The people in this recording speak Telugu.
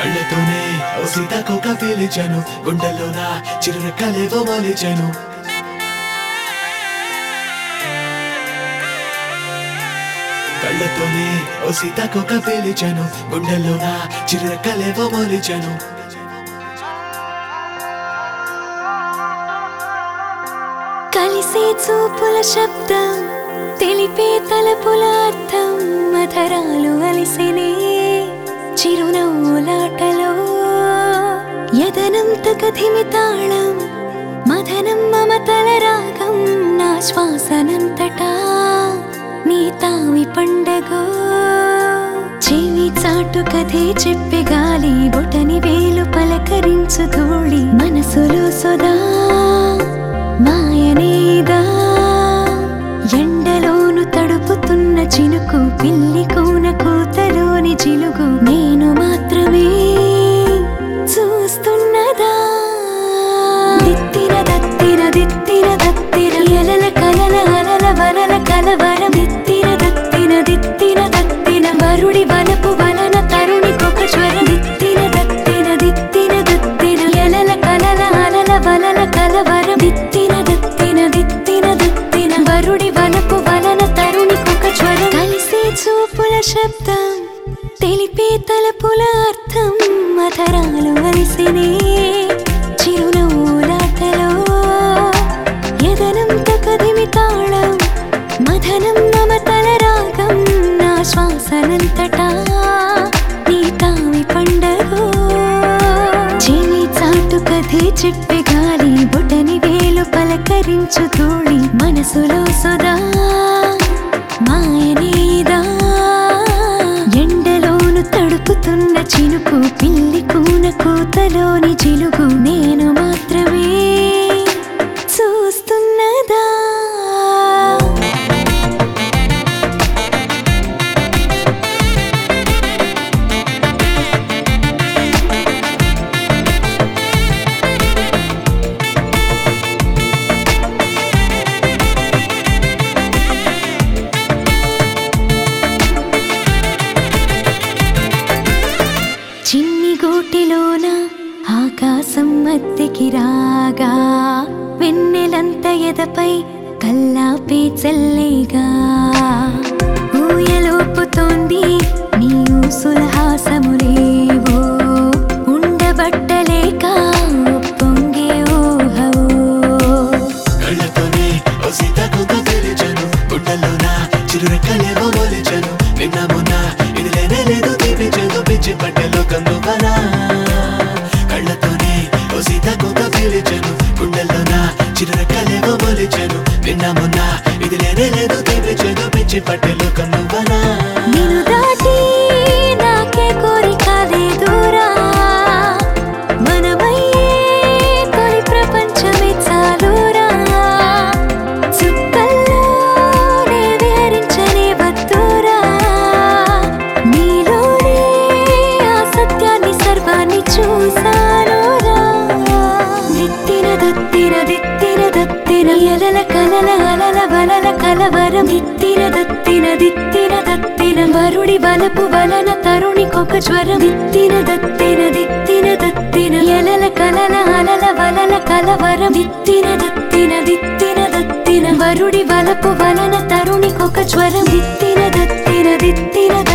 కళ్ళతోనే ఓ సీతాకోక పేలిచాను గుండెల్లోన చిరురెక్కలేవో మొలిచాను కళ్ళతోనే ఓ సీతాకోక పేలిచాను గుండెల్లోన చిరురెక్కలేవో మొలిచాను కలిసే చూపుల శబ్దం తెలిపే తలపుల అర్థం మధరాలు అలిసినే చిరునవ్వులాటలో యదనం తకధిమి తాళం మదనం మమతల రాగం నా శ్వాసనంతటా నీ తావి పండగో చెవి చాటు కథే చెప్పే గాలి బొటని వేలు పలకరించు ధూళి మనసులో సొదా మాయనేదా ఎండలోను తడుపుతున్న చినుకు పిల్లి కూన కూతలోని చిలుగు నేను మాత్రమే చూస్తున్నదా దిత్తిన దత్తిన దిత్తిన దత్తిన ఎలల కలల అలల వలల కలవరం దిత్తిన దత్తిన దిత్తిన దత్తిన వరుడి వలపు వలన తరుణికొక జ్వరం దిత్తిన దత్తిన దిత్తిన దత్తిన ఎలల కలల అలల వలల కలవరం దిత్తిన దత్తిన దిత్తిన దత్తిన వరుడి వలపు వలన తరుణికొక జ్వరం కలిసే చూపుల శబ్దం తెలిపే తలపుల అర్థం మధరాలు అలిసినే చిరునవ్వులాటలో యదనం తకదిమి తాళం మధనం మమతల రాగం నా శ్వాసనంతటా నీ తావి పండగో చెవి చాటు కథే చెప్పే గాలి బొటని వేలు పలకరించు తోళి మనసులో సొదా మాయనేదా ఎండలోను తడుపుతున్న చినుకు పిల్లి కూన కూతలోని చిలుగు నేను మాత్రమే చూస్తున్నదా చిన్ని గోటిలోన ఆకాశం మధ్యకి రాగా వెన్నెలంత ఎదపై కల్లాపే చల్లేగా ఊయలోపుతోంది నీ ఊసుల హాసములేవో ఉండబట్టలేక పొంగే ఊహవో కళ్ళతోనే ఓ సీతాకోక పేలిచాను గుండెల్లోన చిరురెక్కలేవో మొలిచాను నిన్న మొన్న ఇది లేనే లేదు తీపించేదో పిచ్చి పట్టెలో కన్నువనా కళ్ళతోనే ఓ సీతాకోక పేలిచాను గుండెల్లోన చిరురెక్కలేవో మొలిచాను నిన్న మొన్న ఇది లేనే లేదు తీపించేదో పిచ్చి పట్టెలో కన్నువనా నిన్ను దాటి నాకే కోరిక లేదురా మనమయ్యే తొలి ప్రపంచమే చాలురా చుక్కల్లోనే విహరించనే వద్దురా నీలోనే ఆ సత్యాన్ని సర్వాన్ని చూసానురా దిత్తిన దత్తిన దిత్తిన దత్తిన ఎలల కలల అలల వలల కలవరం దిత్తిన దత్తిన దిత్తిన దత్తిన వరుడి వలపు వలన తరుణికొక జ్వరం దిత్తిన దత్తిన దిత్తిన దత్తిన ఎలల కలల అలల వలల కలవరం దిత్తిన దత్తిన దిత్తిన దత్తిన వరుడి వలపు వలన తరుణికొక జ్వరం దిత్తిన దత్తిన దిత్తిన